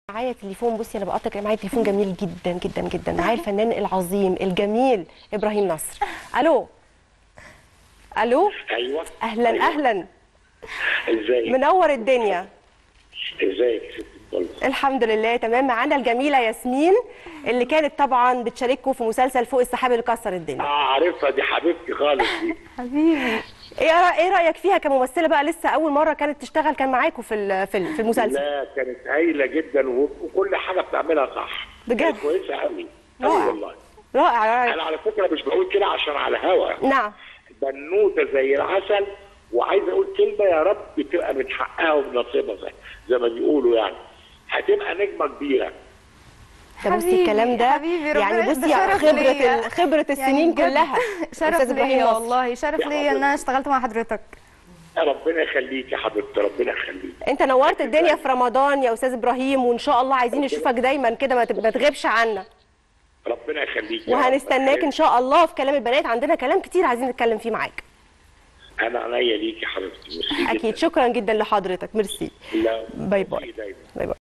معايا تليفون بصي انا بقطع كده معايا تليفون جميل جدا جدا جدا معايا الفنان العظيم الجميل ابراهيم نصر الو الو ايوه اهلا أيوة. اهلا ازيك منور الدنيا ازيك يا ست الكل الحمد لله تمام معانا الجميله ياسمين اللي كانت طبعا بتشارككم في مسلسل فوق السحاب اللي كسر الدنيا اه عارفها دي حبيبتي خالص دي حبيبي ايه رأ- ايه رايك فيها كممثله بقى لسه اول مره كانت تشتغل كان معاكم في ال- في ال- في المسلسل لا كانت هايله جدا و- وكل حاجه بتعملها صح بجد؟ كانت كويسه قوي رائع. قوي والله رائع رائع انا على فكره مش بقول كده عشان على الهوا نعم بنوته زي العسل وعايز اقول كلمه يا رب تبقى من حقها ومن نصيبها زي, زي ما بيقولوا يعني هتبقى نجمه كبيره ده بصي حبيبي، الكلام ده حبيبي، ربنا- يعني ده بصي شرف خبره ليا. ال- خبره السنين بجد كلها شرف أستاذ إبراهيم ليا نصر. والله شرف يا ليا ان حبيبي. انا اشتغلت مع حضرتك ربنا يخليك يا حبيبتي ربنا يخليك انت نورت الدنيا في رمضان يا استاذ ابراهيم وان شاء الله عايزين نشوفك دايما كده ما تب- ما تغيبش عنا ربنا يخليك يا رب. وهنستناك ان شاء الله في كلام البنات عندنا كلام كتير عايزين نتكلم فيه معاك انا عينيا ليك يا حبيبتي ميرسي اكيد جداً. شكرا جدا لحضرتك ميرسي لا باي باي ميرسي دايما باي باي